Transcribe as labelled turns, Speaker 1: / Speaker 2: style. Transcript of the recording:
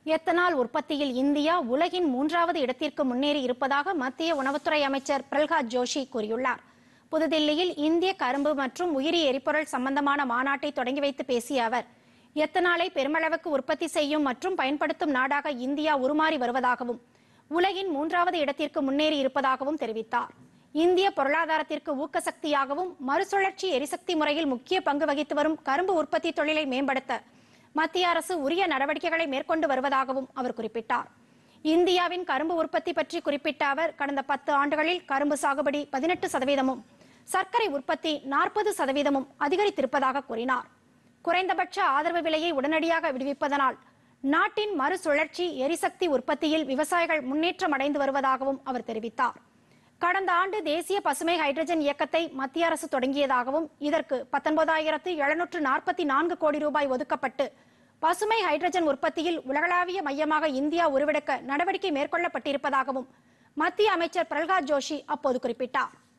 Speaker 1: ethanol உற்பத்தியில் India உலகின் மூன்றாவது இடத்திற்கு முன்னேறி இருப்பதாக மத்திய உணவுத்துறை அமைச்சர் பிரல்ஹாத் ஜோஷி கூறியுள்ளார் புதுதில்லியில் இந்திய கரும்பு மற்றும் உயிரி எரிபொருள் சம்பந்தமான மாநாட்டை தொடங்கி வைத்து பேசிய அவர் எத்தனாலை பெருமளவுக்கு உற்பத்தி செய்யும் மற்றும் பயன்படுத்தும் நாடாக இந்தியா உருமாறி வருவதாகவும் உலகின் மூன்றாவது இடத்திற்கு முன்னேறி இருப்பதாகவும் தெரிவித்தார் இந்திய பொருளாதாரத்திற்கு ஊக்கசக்தியாகவும் மறுசுழற்சி எரிசக்தி முறையில் முக்கிய பங்கு வகித்து வரும் கரும்பு உற்பத்தி தொழிலை மேம்படுத்த மத்திய அரசு உரிய நடவடிக்கைகளை மேற்கொண்டு வருவதாகவும் அவர் குறிப்பிட்டார் இந்தியாவின் கரும்பு உற்பத்தி பற்றி குறிப்பிட்ட அவர் கடந்த பத்து ஆண்டுகளில் கரும்பு சாகுபடி பதினெட்டு சதவீதமும் சர்க்கரை உற்பத்தி நாற்பது சதவீதமும் அதிகரித்திருப்பதாக கூறினார் குறைந்தபட்ச ஆதரவு விலையை உடனடியாக விடுவிப்பதனால் நாட்டின் மறுசுழற்சி எரிசக்தி உற்பத்தியில் விவசாயிகள் முன்னேற்றம் அடைந்து வருவதாகவும் அவர் தெரிவித்தார் கடந்த ஆண்டு தேசிய பசுமை ஹைட்ரஜன் இயக்கத்தை மத்திய அரசு தொடங்கியதாகவும் இதற்கு பத்தொன்பதாயிரத்து எழுநூற்று நாற்பத்தி நான்கு கோடி ரூபாய் ஒதுக்கப்பட்டு பசுமை ஹைட்ரஜன் உற்பத்தியில் உலகளாவிய மையமாக இந்தியா உருவெடுக்க நடவடிக்கை மேற்கொள்ளப்பட்டிருப்பதாகவும் மத்திய அமைச்சர் பிரல்ஹாத் ஜோஷி அப்போது குறிப்பிட்டார்